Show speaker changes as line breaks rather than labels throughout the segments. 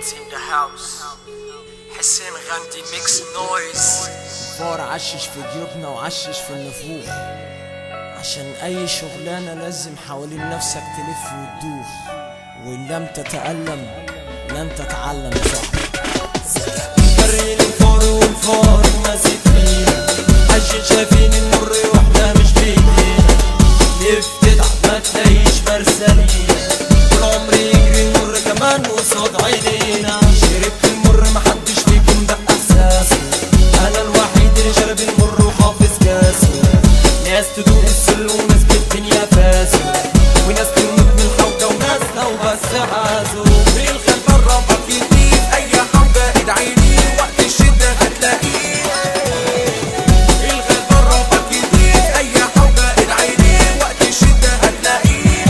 It's in the house حسين غامدي ميكس نويز
فار عشش في جيوبنا وعشش في النفوخ عشان اي شغلانة لازم حوالين نفسك تلف وتدوخ وان لم تتألم لن تتعلم يا صاحبي فرين الفار والفار ماسك فينا عشان شايفين المر وحدة مش بايدينا لف تتعب ما تلاقيش مرسالينا طول عمري يجري المر كمان قصاد عينينا شربت المر محدش فيكم ده احساسه انا الوحيد اللي شرب المر وحافظ كاسه ناس تدوق السل وناس بالدنيا فاسه وناس تموت من الحوجة وناس لو بس عازوا
في الخلف الرابط يديك اي حاجة ادعي لي وقت الشدة هتلاقيه في الخلف الرابط يديك اي حاجة ادعي لي وقت الشدة هتلاقيه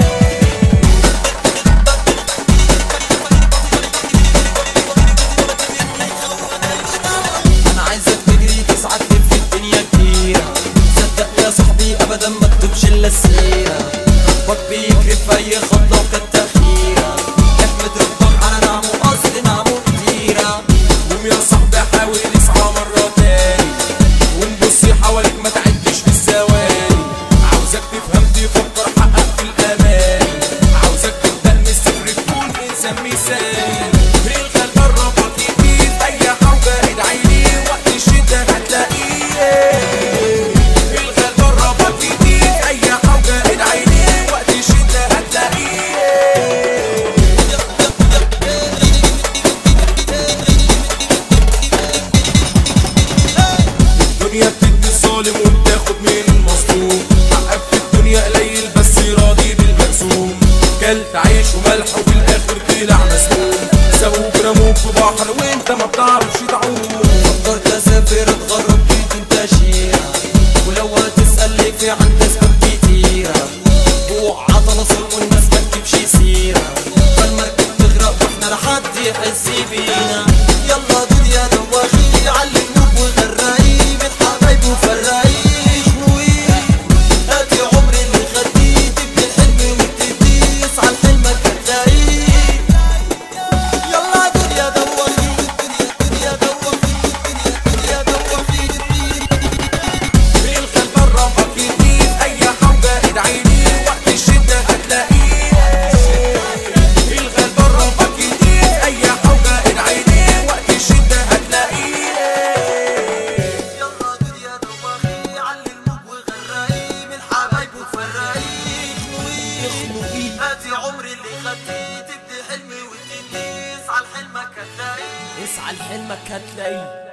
انا عايزك تجري تسعد في الدنيا كتيرة صدق يا صاحبي ابدا ما تكتبش الا السيرة ربك بيجري في اي خطة وكانت تأخيرة احمد ربك على نعمه اصل نعمه كتيرة
قوم يا صاحبي حاول اسعى مرة تاني ونبص حواليك ما تعدش في الثواني عاوزك تفهم تفكر حقق في الاماني عاوزك تبدأ من الصفر تكون انسان مثالي في الخلف الرابط يديك اي حاجة ادعي لي وقت الشدة هتلاقيه في الخلف الرابط يديك اي حاجة ادعي لي وقت الشدة هتلاقيه الدنيا بتدي الظالم وبتاخد من المظلوم حقك في الدنيا قليل بس راضي بالمقسوم كلت عيش وملح وفي الاخر طلع مسموم سابوك رموك في بحر وانت ما بتعرفش تعوم
فكرت اسافر اتغرب جيت انت شيرة ولو هتسألني في عندي اسباب كتيرة بوع عضلة صلب والناس ما تجيبش سيرة فالمركب تغرق واحنا لا حد يحس بينا يلا دنيا دواخي علموك وغرقي من حبايب وفرقي شوي هاتي عمري اللي خديه تبني الحلم وتديه اسعى لحلمك هتلاقيه يلا دنيا دوخي الدنيا دنيا دوخي الدنيا دنيا دوخي
في الخلف الرابط يديك اي حاجة ادعي لي وقت الشدة هتلاقيه في الخلف الرابط يديك اي حاجة ادعي لي وقت الشدة هتلاقيه
يلا دنيا دوخي علموك وغرقي من حبايب وفرقي خنوقي هاتي عمري اللي خدتيه تبني حلمي وتديه اسعى لحلمك هتلاقيه اسعى لحلمك هتلاقيه